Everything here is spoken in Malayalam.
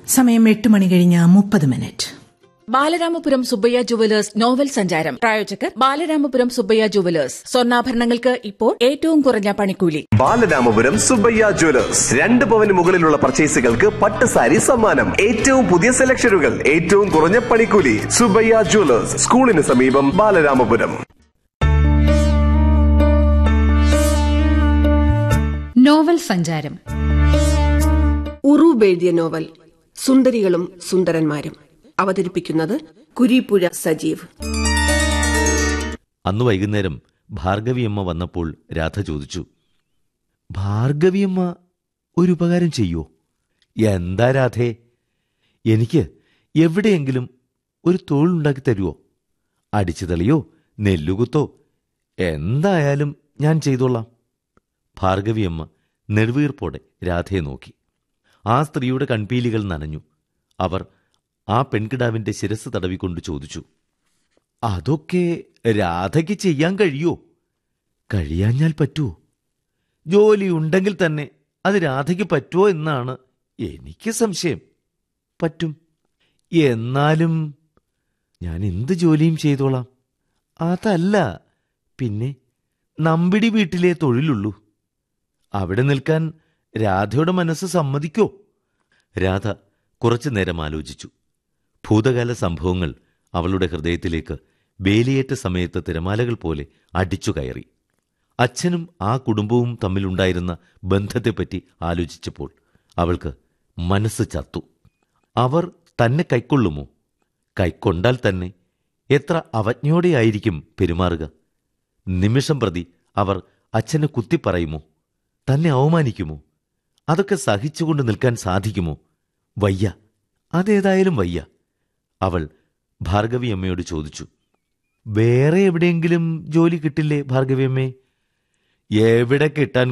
സമയം എട്ട് മണി കഴിഞ്ഞ് മുപ്പത് minute Balaramapuram Subbaiah Jewellers novel സഞ്ചാരം പ്രായോജകർ ബാലരാമപുരം സുബ്ബയ്യ ജുവലേഴ്സ് സ്വർണ്ണാഭരണങ്ങൾക്ക് ഇപ്പോൾ ഏറ്റവും കുറഞ്ഞ പണിക്കൂലി ബാലരാമപുരം സുബ്ബയ്യ ജ്വല്ലേഴ്സ് രണ്ട് പവന് മുകളിലുള്ള പർച്ചേസുകൾക്ക് പട്ട് സാരി സമ്മാനം ഏറ്റവും പുതിയ സെലക്ഷനുകൾ ഏറ്റവും കുറഞ്ഞ പണിക്കൂലി സുബ്ബയ്യ ജ്വല്ലേഴ്സ് സ്കൂളിന് സമീപം ബാലരാമപുരം നോവൽ സഞ്ചാരം ഉറൂബ് എഴുതിയ നോവൽ സുന്ദരികളും സുന്ദരന്മാരും അവതരിപ്പിക്കുന്നത് കുരീപ്പുഴ സജീവ് അന്ന് വൈകുന്നേരം ഭാർഗവിയമ്മ വന്നപ്പോൾ രാധ ചോദിച്ചു ഭാർഗവിയമ്മ ഒരു ഉപകാരം ചെയ്യോ എന്താ രാധേ എനിക്ക് എവിടെയെങ്കിലും ഒരു തൊഴിലുണ്ടാക്കി തരുമോ അടിച്ചുതളിയോ നെല്ലുകുത്തോ എന്തായാലും ഞാൻ ചെയ്തോളാം ഭാർഗവിയമ്മ നെടുവീർപ്പോടെ രാധയെ നോക്കി ആ സ്ത്രീയുടെ കൺപീലികൾ നനഞ്ഞു അവർ ആ പെൺകിടാവിന്റെ ശിരസ് തടവിക്കൊണ്ട് ചോദിച്ചു അതൊക്കെ രാധയ്ക്ക് ചെയ്യാൻ കഴിയോ കഴിയാഞ്ഞാൽ പറ്റുമോ ജോലി ഉണ്ടെങ്കിൽ തന്നെ അത് രാധയ്ക്ക് പറ്റുമോ എന്നാണ് എനിക്ക് സംശയം പറ്റും എന്നാലും ഞാൻ എന്ത് ജോലിയും ചെയ്തോളാം അതല്ല പിന്നെ നമ്പിടി വീട്ടിലെ തൊഴിലുള്ളൂ അവിടെ നിൽക്കാൻ രാധയുടെ മനസ്സ് സമ്മതിക്കോ രാധ കുറച്ചു നേരം ആലോചിച്ചു ഭൂതകാല സംഭവങ്ങൾ അവളുടെ ഹൃദയത്തിലേക്ക് വേലിയേറ്റ സമയത്ത് തിരമാലകൾ പോലെ അടിച്ചു കയറി അച്ഛനും ആ കുടുംബവും തമ്മിലുണ്ടായിരുന്ന ബന്ധത്തെപ്പറ്റി ആലോചിച്ചപ്പോൾ അവൾക്ക് മനസ്സ് ചത്തു അവർ തന്നെ കൈക്കൊള്ളുമോ കൈക്കൊണ്ടാൽ തന്നെ എത്ര അവജ്ഞയോടെയായിരിക്കും പെരുമാറുക നിമിഷം പ്രതി അവർ അച്ഛനെ കുത്തിപ്പറയുമോ തന്നെ അവമാനിക്കുമോ അതൊക്കെ സഹിച്ചുകൊണ്ട് നിൽക്കാൻ സാധിക്കുമോ വയ്യ അതേതായാലും വയ്യ അവൾ ഭാർഗവി അമ്മയോട് ചോദിച്ചു വേറെ എവിടെയെങ്കിലും ജോലി കിട്ടില്ലേ ഭാർഗവി അമ്മേ എവിടെ കിട്ടാൻ